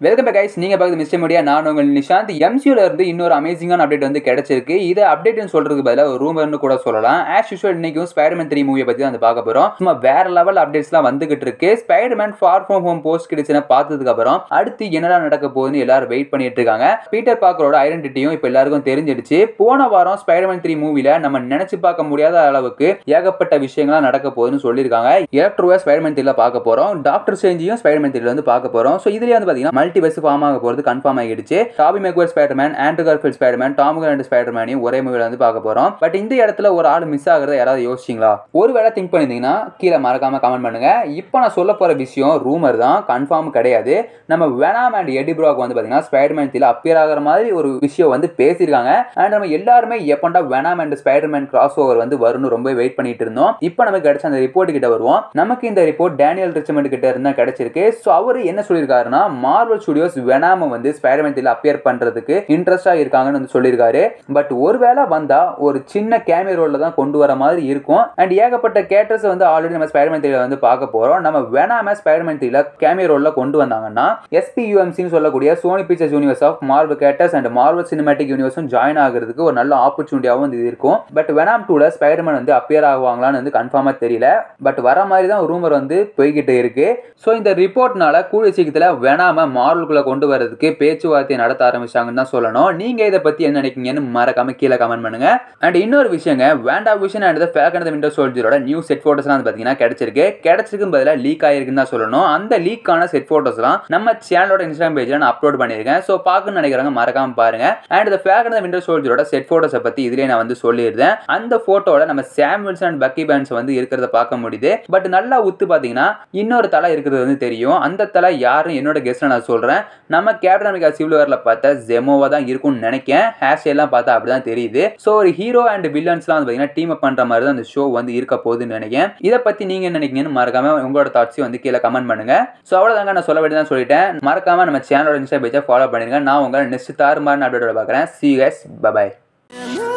welcome back guys நீங்க பார்க்குறது mister media நான் உங்கள் நிஷாந்த் எம்சியூல இருந்து இன்னொரு அமேசிங்கான அப்டேட் வந்து கிடைச்சிருக்கு இது அப்டேட்னு சொல்றதுக்கு பதிலாக ஒரு ரூமர்னு கூட சொல்லலாம் ஆஸ் யூஷுவல் இன்னைக்கும் ஸ்பைடர்மேன் த்ரீ மூவியை பத்தி தான் வந்து பார்க்க போறோம் சும்மா வேற லெவல் அப்டேட்ஸ்லாம் வந்துகிட்டு இருக்கு Spiderman far from home post கிடைச்சுன்னு பார்த்ததுக்கு அப்புறம் அடுத்து என்னடா நடக்க போகுதுன்னு எல்லாரும் வெயிட் பண்ணிட்டு இருக்காங்க பீட்டர் பார்க்கரோட ஐடென்டிட்டியும் இப்போ எல்லாருக்கும் தெரிஞ்சிடுச்சு போன வாரம் ஸ்பைடர்மேன் த்ரீ மூவில நம்ம நினைச்சு பார்க்க முடியாத அளவுக்கு ஏகப்பட்ட விஷயங்கள்லாம் நடக்க போகுதுன்னு சொல்லியிருக்காங்க எலக்ட்ரோவை ஸ்பைடர்மேன் த்ரீல பார்க்க போறோம் டாக்டர் சேஞ்சியும் ஸ்பைடர்மேன் த்ரீல வந்து பார்க்க போறோம் ஸோ இதுலயே வந்து பாத்தீங்கன்னா மல்டிவர்ஸ் ஃபார்ம் ஆக போறது கன்ஃபார்ம் ஆகிடுச்சு Tobey Maguire Spiderman Andrew Garfield Spiderman Tom and ஸ்பைடர்மேனையும் ஒரே மூவில வந்து பார்க்க போறோம் பட் இந்த இடத்துல ஒரு ஆள் மிஸ் ஆகுறத யாராவது யோசிச்சிங்களா ஒருவேளை திங்க் பண்ணிருந்தீங்கன்னா கீழே மறக்காம கமெண்ட் பண்ணுங்க இப்போ நான் சொல்ல போற விஷயம் ரூமர் தான் கன்ஃபார்ம் கிடையாது நம்ம வெனாம் அண்ட் எடி ப்ராக் வந்து பாத்தீங்கன்னா ஸ்பைடர்மேன் த்ரீல அப்பியர் ஆகிற மாதிரி ஒரு விஷயம் வந்து பேசியிருக்காங்க அண்ட் நம்ம எல்லாருமே எப்பண்டா Venom and Spiderman crossover வந்து வரும்னு ரொம்ப வெயிட் பண்ணிட்டு இருந்தோம் இப்போ நமக்கு கிடைச்ச அந்த ரிப்போர்ட் கிட்ட வருவோம் நமக்கு இந்த ரிப்போர்ட் டேனியல் ரிச்சமெண்ட் கிட்ட இருந்தா கிடைச்சிருக்கு ஸோ அவர் என்ன சொல்லியிருக்காருன்னா மார்வல் ஸ்டுடியோஸ் வெனாம வந்து ஸ்பைடர்மேன் த்ரீல அப்பியர் பண்றதுக்கு இன்ட்ரெஸ்டா இருக்காங்கன்னு வந்து சொல்லியிருக்காரு பட் ஒருவேளை வந்தா ஒரு சின்ன கேமியோ ரோல்ல தான் கொண்டு வர மாதிரி இருக்கும் அண்ட் ஏகப்பட்ட கேரக்டர்ஸ் வந்து ஆல்ரெடி நம்ம ஸ்பைடர்மேன் த்ரீல வந்து பார்க்க போறோம் நம்ம வெனாம ஸ்பைடர்மேன் த்ரீல கேமியோ ரோல்ல கொண்டு வந்தாங்கன்னா எஸ்பியூஎம்சின்னு சொல்லக்கூடிய Sony Pictures Universe of Marvel characters and Marvel cinematic யூனிவர்ஸும் ஜாயின் ஆகிறதுக்கு ஒரு நல்ல ஆப்பர்ச்சுனிட்டியாகவும் வந்து இருக்கும் பட் வெனாம் டூல ஸ்பைடர்மேன் வந்து அப்பியர் ஆகுவாங்களான்னு வந்து கன்ஃபார்மா தெரியல பட் வர மாதிரி தான் ரூமர் வந்து போய்கிட்டு இருக்கு ஸோ இந்த ரிப்போர்ட்னால கூடிய சீக்கிரத்தில் வெனாம மார்வலுக்குள்ள கொண்டு வரதுக்கு பேச்சுவார்த்தை நடத்த ஆரம்பிச்சாங்கன்னு தான் சொல்லணும் நீங்க இதை பத்தி என்ன நினைக்கிறீங்கன்னு மறக்காம கீழே கமெண்ட் பண்ணுங்க அண்ட் இன்னொரு விஷயங்க Wanda Vision and Falcon and Winter சோல்ஜரோட நியூ செட் ஃபோட்டோஸ்லாம் வந்து பார்த்தீங்கன்னா கிடைச்சிருக்கு கிடைச்சிருக்கும் பதிலாக லீக் ஆயிருக்குன்னு தான் சொல்லணும் அந்த லீக்கான செட் ஃபோட்டோஸ்லாம் நம்ம சேனலோட இன்ஸ்டாகிராம் பேஜில் நான் அப்லோட் பண்ணியிருக்கேன் ஸோ பார்க்கணும்னு நினைக்கிறவங்க மறக்காம பாருங்க அண்ட் இந்த ஃபேக் அண்ட் விண்டோ சோல்ஜரோட செட் ஃபோட்டோஸை பற்றி இதுலேயே நான் வந்து சொல்லியிருந்தேன் அந்த ஃபோட்டோவில் நம்ம சாம்வில்ஸ் அண்ட் பக்கி பேண்ட்ஸ் வந்து இருக்கிறத பார்க்க முடியுது பட் நல்லா உத்து பார்த்தீங்கன்னா இன்னொரு தலை இருக்கிறது வந்து தெரியும் அந்த தலை யாருன்னு என்னோட கெஸ்ட் நான் சொல்கிறேன் நம்ம கேப்டன் அமெரிக்கா சிவில் வாரில் பார்த்த ஜெமோவா தான் இருக்கும்னு நினைக்கிறேன் ஹேர் ஸ்டைல்லாம் பார்த்தா அப்படி தான் தெரியுது ஸோ ஒரு ஹீரோ அண்ட் வில்லன்ஸ்லாம் வந்து பார்த்தீங்கன்னா டீம் அப் பண்ணுற மாதிரி தான் அந்த ஷோ வந்து இருக்க போகுதுன்னு நினைக்கிறேன் இதை பற்றி நீங்கள் என்ன நினைக்கிறீங்கன்னு மறக்காம உங்களோட தாட்ஸையும் வந்து கீழே கமெண்ட் பண்ணுங்க ஸோ அவ்வளோதாங்க நான் சொல்ல வேண்டியதான் சொல்லிட்டேன் மறக்காம நம்ம சேனலோட இன்ஸ்டா பேஜை ஃபாலோ பண்ணிருங்க நான் உங்களை நெக்ஸ்ட் தாறுமாறு அப்டேட்டோட பார்க்குறேன் சி எஸ் பபாய் And